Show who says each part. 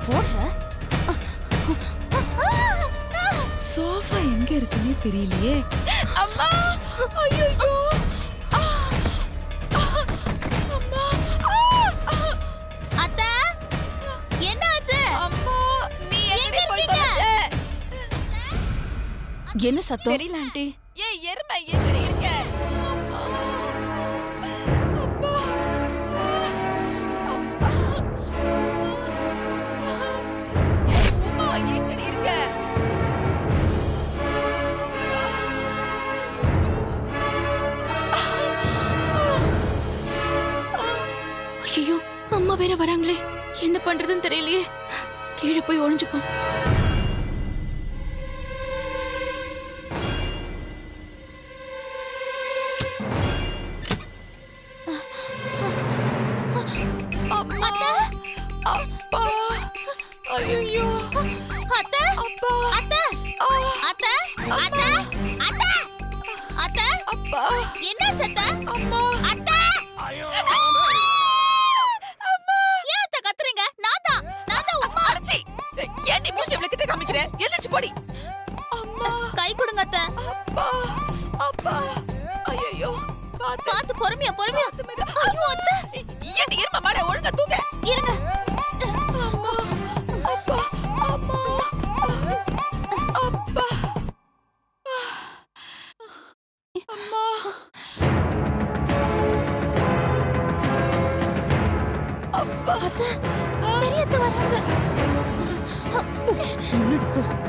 Speaker 1: போடுற
Speaker 2: சோஃபா எங்க இருக்குன்னே தெரியலையே
Speaker 3: அம்மா ஐயோ அம்மா
Speaker 1: அத்த என்ன ஆச்சு
Speaker 3: அம்மா நீ
Speaker 1: எங்க
Speaker 3: எங்கடி போய்
Speaker 1: இருக்கீங்க?
Speaker 3: தொலைஞ்ச
Speaker 2: என்ன சத்தம்
Speaker 3: தெரியல ஆண்டி ஏய் எருமை எங்கடி இருக்க அப்பா அப்பா உமா எங்கடி இருக்க
Speaker 1: ஐயோ அம்மா வேற வராங்களே என்ன பண்றதுன்னு தெரியலையே கீழே போய் ஒளிஞ்சுப்போம்
Speaker 3: அம்மா அப்பா ஐயோ
Speaker 1: அத்தை
Speaker 3: அப்பா
Speaker 1: அத்தை
Speaker 3: ஆ,
Speaker 1: அத்தை அத்தை அத்தை அத்தை
Speaker 3: அப்பா
Speaker 1: என்ன சத்த
Speaker 3: அம்மா
Speaker 1: அத்தை ஏன் அத்தை கத்துறீங்க நான் தான் நான் தான் உமா
Speaker 3: அடச்சி ஏன் நீ மூஞ்சி இவ்வளவு கிட்ட காமிக்கிற எந்திரிச்சு போடி அம்மா
Speaker 1: கை கொடுங்க அத்தை
Speaker 3: அப்பா அப்பா ஐயோ பாத்து
Speaker 1: பார்த்து பொறுமையா பொறுமையா ஐயோ அத்தை
Speaker 3: ஏன் நீ இரும மாட ஒழுங்கா தூங்க
Speaker 1: இருங்க
Speaker 3: அம்மா அப்பா அம்மா அப்பா அம்மா அப்பா
Speaker 1: பெரிய அத்தை வராங்க
Speaker 2: முன்னாடி போ